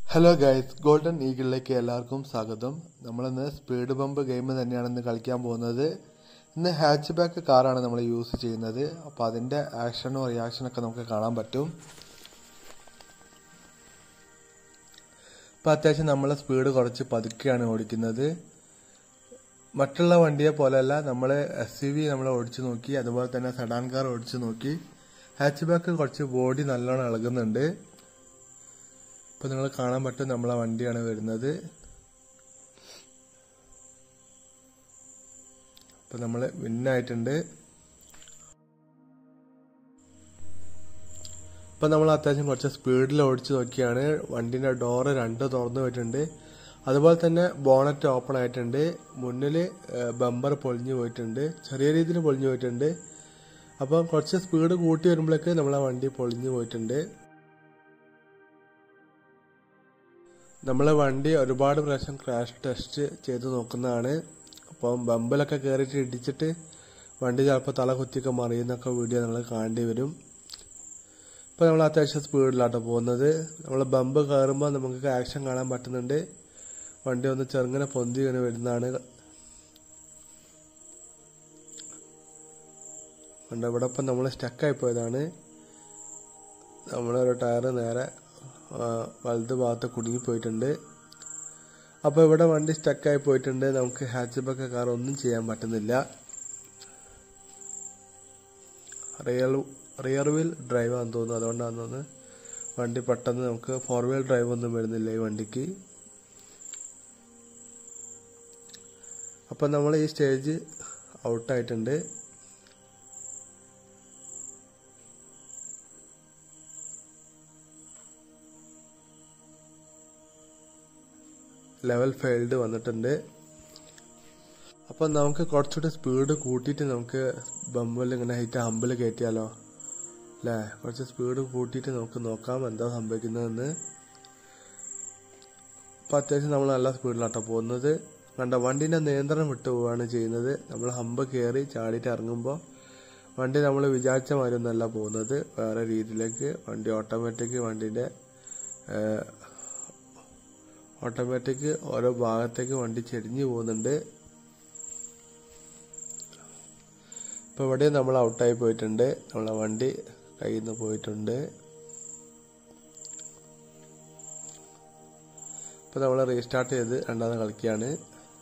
hello guys golden ഈഗിളിലേക്ക് എല്ലാവർക്കും സ്വാഗതം നമ്മളിന്ന് സ്പീഡ് ബമ്പ് ഗെയിം തന്നെയാണ് ഇന്ന് കളിക്കാൻ പോകുന്നത് ഇന്ന് ഹാച്ച് ബാക്ക് കാറാണ് നമ്മൾ യൂസ് ചെയ്യുന്നത് അപ്പോൾ അതിൻ്റെ ആക്ഷനും റിയാക്ഷനൊക്കെ നമുക്ക് കാണാൻ പറ്റും ഇപ്പോൾ അത്യാവശ്യം നമ്മൾ സ്പീഡ് കുറച്ച് പതുക്കെയാണ് ഓടിക്കുന്നത് മറ്റുള്ള വണ്ടിയെ പോലെയല്ല നമ്മൾ എസ് യു വി നമ്മൾ ഓടിച്ചു നോക്കി അതുപോലെ തന്നെ സെഡാൻ കാർ ഓടിച്ചു നോക്കി ഹാച്ച് ബാക്ക് കുറച്ച് ബോഡി നല്ലോണം ഇളകുന്നുണ്ട് ഇപ്പൊ നിങ്ങൾ കാണാൻ പറ്റും നമ്മളെ വണ്ടിയാണ് വരുന്നത് അപ്പൊ നമ്മള് വിന്നായിട്ടുണ്ട് ഇപ്പൊ നമ്മൾ അത്യാവശ്യം കുറച്ച് സ്പീഡിൽ ഓടിച്ചു നോക്കിയാണ് വണ്ടിന്റെ ഡോറ് രണ്ട് തുറന്നു പോയിട്ടുണ്ട് അതുപോലെ തന്നെ ബോണറ്റ് ഓപ്പൺ ആയിട്ടുണ്ട് മുന്നിൽ ബമ്പർ പൊളിഞ്ഞു പോയിട്ടുണ്ട് ചെറിയ രീതിയിൽ പൊളിഞ്ഞു പോയിട്ടുണ്ട് അപ്പം കുറച്ച് സ്പീഡ് കൂട്ടി വരുമ്പോഴേക്ക് നമ്മളെ വണ്ടി പൊളിഞ്ഞു പോയിട്ടുണ്ട് നമ്മളെ വണ്ടി ഒരുപാട് പ്രാവശ്യം ക്രാഷ് ടെസ്റ്റ് ചെയ്ത് നോക്കുന്നതാണ് അപ്പം ബമ്പിലൊക്കെ കയറിയിട്ട് ഇടിച്ചിട്ട് വണ്ടി ചിലപ്പോൾ തല കുത്തിയൊക്കെ മറിയുന്നൊക്കെ വീഡിയോ നമ്മൾ കാണേണ്ടി വരും ഇപ്പോൾ നമ്മൾ അത്യാവശ്യം സ്പീഡിലാട്ടോ പോകുന്നത് നമ്മൾ ബമ്പ് കയറുമ്പോൾ നമുക്ക് ആക്ഷൻ കാണാൻ പറ്റുന്നുണ്ട് വണ്ടി ഒന്ന് ചെറുങ്ങനെ പൊന്തി ഇങ്ങനെ വരുന്നതാണ് കണ്ടോ ഇവിടെ ഇപ്പം നമ്മൾ സ്റ്റക്കായി പോയതാണ് നമ്മളൊരു ടയർ നേരെ വലത് ഭാഗത്ത് കുടുങ്ങിപ്പോയിട്ടുണ്ട് അപ്പോൾ ഇവിടെ വണ്ടി സ്റ്റക്കായി പോയിട്ടുണ്ട് നമുക്ക് ഹാച്ച് ബാക്ക് കാർ ഒന്നും ചെയ്യാൻ പറ്റുന്നില്ല റിയർ റിയർ വീൽ ഡ്രൈവ് ആണെന്ന് തോന്നുന്നു അതുകൊണ്ടാണെന്ന് തോന്നുന്നു വണ്ടി പെട്ടെന്ന് നമുക്ക് ഫോർ വീൽ ഡ്രൈവ് ഒന്നും വരുന്നില്ല ഈ വണ്ടിക്ക് അപ്പം നമ്മൾ ഈ സ്റ്റേജ് ഔട്ടായിട്ടുണ്ട് ലെവൽ ഫെയിൽഡ് വന്നിട്ടുണ്ട് അപ്പം നമുക്ക് കുറച്ചുകൂടി സ്പീഡ് കൂട്ടിയിട്ട് നമുക്ക് ബമ്പിൽ ഇങ്ങനെ ഹൈറ്റ് ഹമ്പിൽ കയറ്റിയാലോ അല്ലേ കുറച്ച് സ്പീഡ് കൂട്ടിയിട്ട് നമുക്ക് നോക്കാം എന്താ സംഭവിക്കുന്നതെന്ന് അപ്പം അത്യാവശ്യം നമ്മൾ നല്ല സ്പീഡിലാട്ടോ പോകുന്നത് കണ്ട വണ്ടീൻ്റെ നിയന്ത്രണം വിട്ടു പോവുകയാണ് ചെയ്യുന്നത് നമ്മൾ ഹമ്പ് കയറി ചാടിയിട്ട് ഇറങ്ങുമ്പോൾ വണ്ടി നമ്മൾ വിചാരിച്ച മാതിരി ഒന്നല്ല പോകുന്നത് വേറെ രീതിയിലേക്ക് വണ്ടി ഓട്ടോമാറ്റിക് വണ്ടീൻ്റെ ഓട്ടോമാറ്റിക് ഓരോ ഭാഗത്തേക്ക് വണ്ടി ചെരിഞ്ഞു പോകുന്നുണ്ട് ഇപ്പൊ ഇവിടെ നമ്മൾ ഔട്ടായി പോയിട്ടുണ്ട് നമ്മളെ വണ്ടി കയ്യിൽ നിന്ന് പോയിട്ടുണ്ട് ഇപ്പൊ നമ്മൾ റീസ്റ്റാർട്ട് ചെയ്ത് രണ്ടാമത് കളിക്കുകയാണ്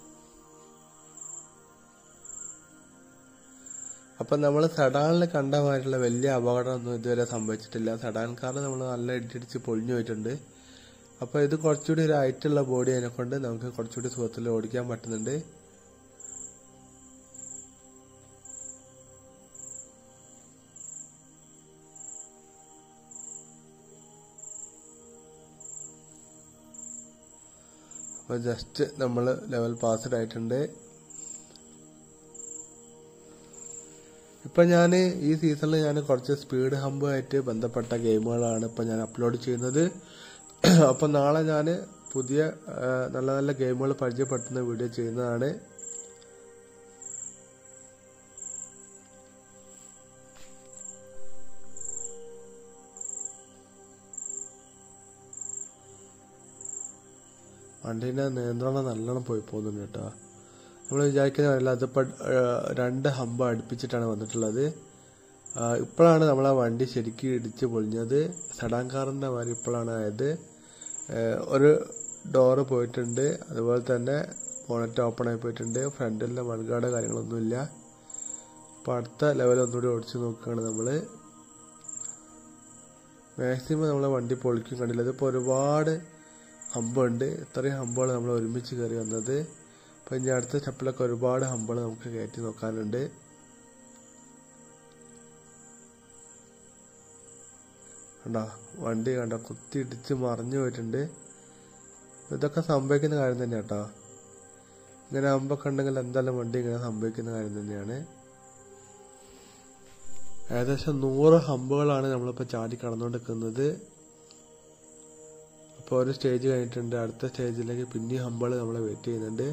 അപ്പൊ നമ്മൾ സഡാനിൽ കണ്ട മാതിരിയുള്ള വലിയ അപകടമൊന്നും ഇതുവരെ സംഭവിച്ചിട്ടില്ല സഡാൻ കാർ നമ്മൾ നല്ല ഇടിച്ചിടിച്ച് പൊളിഞ്ഞു പോയിട്ടുണ്ട് അപ്പോൾ ഇത് കുറച്ചുകൂടി ഒരു ഹൈറ്റുള്ള ബോഡി അതിനെ കൊണ്ട് നമുക്ക് കുറച്ചുകൂടി സുഖത്തിൽ ഓടിക്കാൻ പറ്റുന്നുണ്ട് അപ്പോൾ ജസ്റ്റ് നമ്മൾ ലെവൽ പാസ്ഡ് ആയിട്ടുണ്ട് ഇപ്പം ഞാൻ ഈ സീസണിൽ ഞാൻ കുറച്ച് സ്പീഡ് ഹമ്പുമായിട്ട് ബന്ധപ്പെട്ട ഗെയിമുകളാണ് ഇപ്പം ഞാൻ അപ്ലോഡ് ചെയ്യുന്നത് അപ്പം നാളെ ഞാൻ പുതിയ നല്ല നല്ല ഗെയിമുകൾ പരിചയപ്പെടുത്തുന്ന വീഡിയോ ചെയ്യുന്നതാണ് വണ്ടീൻ്റെ നിയന്ത്രണം നല്ലോണം പോയി പോകുന്നുണ്ട് കേട്ടോ നമ്മൾ വിചാരിക്കുന്നതല്ല അതിപ്പോൾ രണ്ട് ഹമ്പ് അടുപ്പിച്ചിട്ടാണ് വന്നിട്ടുള്ളത് ഇപ്പോഴാണ് നമ്മളെ വണ്ടി ശരിക്കും ഇടിച്ച് പൊളിഞ്ഞത് സഡാൻ കാറിൻ്റെ മാതിരി ഇപ്പോഴാണ് ആയത് ഒരു ഡോറ് പോയിട്ടുണ്ട് അതുപോലെ തന്നെ ബോണറ്റ് ഓപ്പൺ ആയി പോയിട്ടുണ്ട് ഫ്രണ്ടിലെ മൺഗാർഡ് കാര്യങ്ങളൊന്നുമില്ല അപ്പോൾ അടുത്ത ലെവൽ ഒന്നുകൂടി ഓടിച്ച് നോക്കുകയാണ് നമ്മൾ മാക്സിമം നമ്മളെ വണ്ടി പൊളിക്കും കണ്ടില്ല ഇതിപ്പോൾ ഒരുപാട് ഹമ്പുണ്ട് ഇത്രയും ഹമ്പുകൾ നമ്മൾ ഒരുമിച്ച് കയറി വന്നത് അപ്പോൾ ഇനി അടുത്ത സ്റ്റെപ്പിലൊക്കെ ഒരുപാട് ഹമ്പുകൾ നമുക്ക് കയറ്റി നോക്കാനുണ്ട് കണ്ടോ വണ്ടി കണ്ടോ കുത്തി ഇടിച്ച് മറിഞ്ഞു പോയിട്ടുണ്ട് ഇതൊക്കെ സംഭവിക്കുന്ന കാര്യം തന്നെ കേട്ടോ ഇങ്ങനെ ഹമ്പൊക്കെ ഉണ്ടെങ്കിൽ എന്തായാലും വണ്ടി ഇങ്ങനെ സംഭവിക്കുന്ന കാര്യം തന്നെയാണ് ഏകദേശം നൂറ് ഹമ്പുകളാണ് നമ്മളിപ്പോൾ ചാടി കടന്നുകൊണ്ടിരിക്കുന്നത് അപ്പോൾ ഒരു സ്റ്റേജ് കഴിഞ്ഞിട്ടുണ്ട് അടുത്ത സ്റ്റേജിലേക്ക് പിന്നെയും ഹമ്പുകൾ നമ്മളെ വെയിറ്റ് ചെയ്യുന്നുണ്ട്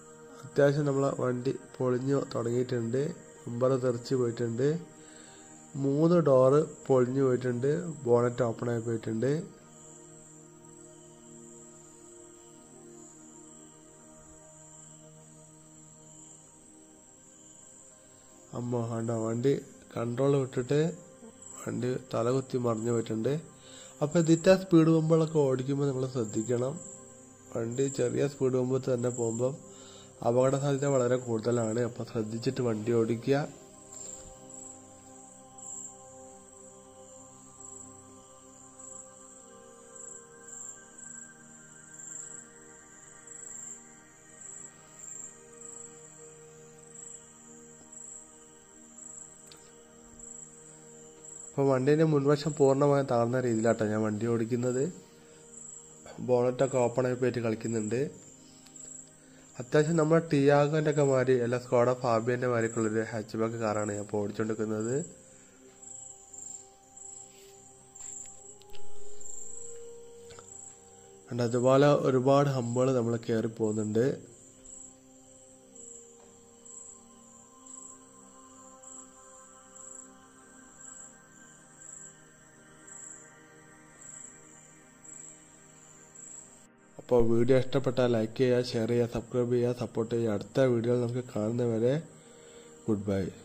അത്യാവശ്യം നമ്മളെ വണ്ടി പൊളിഞ്ഞു തുടങ്ങിയിട്ടുണ്ട് ഹമ്പർ തെറിച്ച് പോയിട്ടുണ്ട് മൂന്ന് ഡോറ് പൊളിഞ്ഞു പോയിട്ടുണ്ട് ബോണറ്റ് ഓപ്പൺ ആയി പോയിട്ടുണ്ട് അമ്മ വേണ്ട വണ്ടി കൺട്രോൾ വിട്ടിട്ട് വണ്ടി തലകുത്തി മറിഞ്ഞു പോയിട്ടുണ്ട് അപ്പോൾ ഇതിറ്റ സ്പീഡ് പോകുമ്പോഴൊക്കെ ഓടിക്കുമ്പോൾ നിങ്ങൾ ശ്രദ്ധിക്കണം വണ്ടി ചെറിയ സ്പീഡ് പോകുമ്പോൾ തന്നെ പോകുമ്പം അപകട സാധ്യത വളരെ കൂടുതലാണ് അപ്പോൾ ശ്രദ്ധിച്ചിട്ട് വണ്ടി ഓടിക്കുക അപ്പോൾ വണ്ടീൻ്റെ മുൻവശം പൂർണ്ണമായും താഴ്ന്ന രീതിയിലാട്ടോ ഞാൻ വണ്ടി ഓടിക്കുന്നത് ബോണറ്റൊക്കെ ഓപ്പൺ ആയി പോയിട്ട് കളിക്കുന്നുണ്ട് അത്യാവശ്യം നമ്മുടെ ടിയാഗോൻ്റെ ഒക്കെ മാതിരി അല്ല സ്കോഡ ഫാബിയൻ്റെ മാതിരിക്കുള്ളൊരു ഹാച്ച് ബാക്ക് കാറാണ് ഞാൻ ഇപ്പോൾ ഓടിച്ചുകൊണ്ടിരിക്കുന്നത് കണ്ടോ, അതുപോലെ ഒരുപാട് ഹമ്പുകൾ നമ്മൾ കയറി പോകുന്നുണ്ട് അപ്പോൾ വീഡിയോ ഇഷ്ടപ്പെട്ടാൽ ലൈക്ക് ചെയ്യുക ഷെയർ ചെയ്യുക സബ്സ്ക്രൈബ് ചെയ്യുക സപ്പോർട്ട് ചെയ്യുക അടുത്ത വീഡിയോയിൽ നമുക്ക് കാണുന്നവരെ ഗുഡ് ബൈ